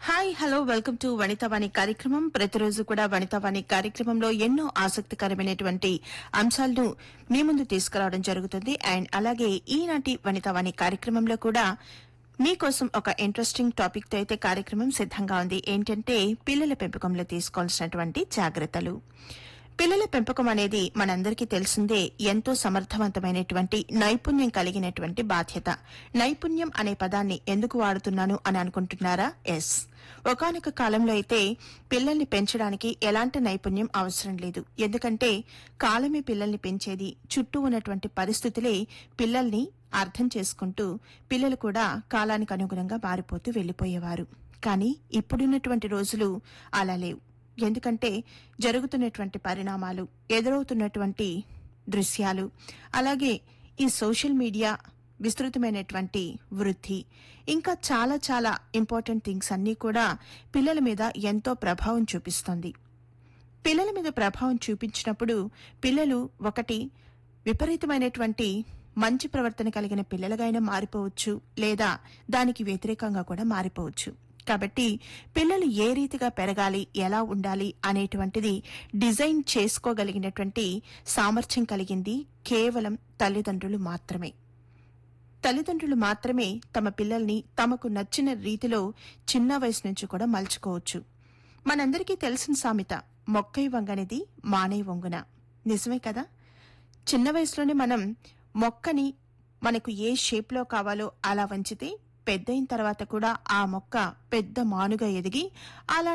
hi hello welcome to Vanithavani కార్యక్రమం ప్రతిరోజు కూడా వనితావాణి కార్యక్రమంలో ఎన్నో ఆసక్తికరమైనటువంటి అంశాలను మీ ముందు తీసుకురావడం జరుగుతుంది అండ్ అలాగే ఈనాటి వనితావాణి కార్యక్రమంలో కూడా మీకోసం ఒక ఇంట్రెస్టింగ్ టాపిక్ తో అయితే కార్యక్రమం సిద్ధంగా ఉంది ఏంటంటే పిల్లల పెంపకంలో తీసుకోవాల్సినటువంటి జాగ్రత్తలు పిల్లల పెంపకం అనేది మనందరికీ తెలిసిందే ఎంతో సమర్థవంతమైనటువంటి నైపుణ్యం కలిగినటువంటి బాధ్యత నైపుణ్యం అనే పదాన్ని ఎందుకు వాడుతున్నాను అని అనుకుంటున్నారా ఎస్ ఒకానొక కాలంలో అయితే పిల్లల్ని పెంచడానికి ఎలాంటి నైపుణ్యం అవసరం లేదు ఎందుకంటే కాలమే పిల్లల్ని పెంచేది చుట్టూ ఉన్నటువంటి పరిస్థితులే పిల్లల్ని అర్థం చేసుకుంటూ పిల్లలు కూడా కాలానికి అనుగుణంగా మారిపోతూ వెళ్లిపోయేవారు కానీ ఇప్పుడున్నటువంటి రోజులు అలా లేవు ఎందుకంటే జరుగుతున్నటువంటి పరిణామాలు ఎదురవుతున్నటువంటి దృశ్యాలు అలాగే ఈ సోషల్ మీడియా విస్తృతమైనటువంటి వృద్ధి ఇంకా చాలా చాలా ఇంపార్టెంట్ థింగ్స్ అన్నీ కూడా పిల్లల మీద ఎంతో ప్రభావం చూపిస్తుంది పిల్లల మీద ప్రభావం చూపించినప్పుడు పిల్లలు ఒకటి విపరీతమైనటువంటి మంచి ప్రవర్తన కలిగిన పిల్లలుగా అయినా మారిపోవచ్చు లేదా దానికి వ్యతిరేకంగా కూడా మారిపోవచ్చు కాబట్టి పిల్లలు ఏ రీతిగా పెరగాలి ఎలా ఉండాలి అనేటువంటిది డిజైన్ చేసుకోగలిగినటువంటి సామర్థ్యం కలిగింది కేవలం తల్లిదండ్రులు మాత్రమే తల్లిదండ్రులు మాత్రమే తమ పిల్లల్ని తమకు నచ్చిన రీతిలో చిన్న వయసు నుంచి కూడా మలుచుకోవచ్చు మనందరికీ తెలిసిన సామెత మొక్కై వంగనిది మానై వంగున నిజమే కదా చిన్న వయసులోనే మనం మొక్కని మనకు ఏ షేప్లో కావాలో అలా వంచితే పెద్దయిన తర్వాత కూడా ఆ మొక్క పెద్ద మానుగా ఎదిగి అలా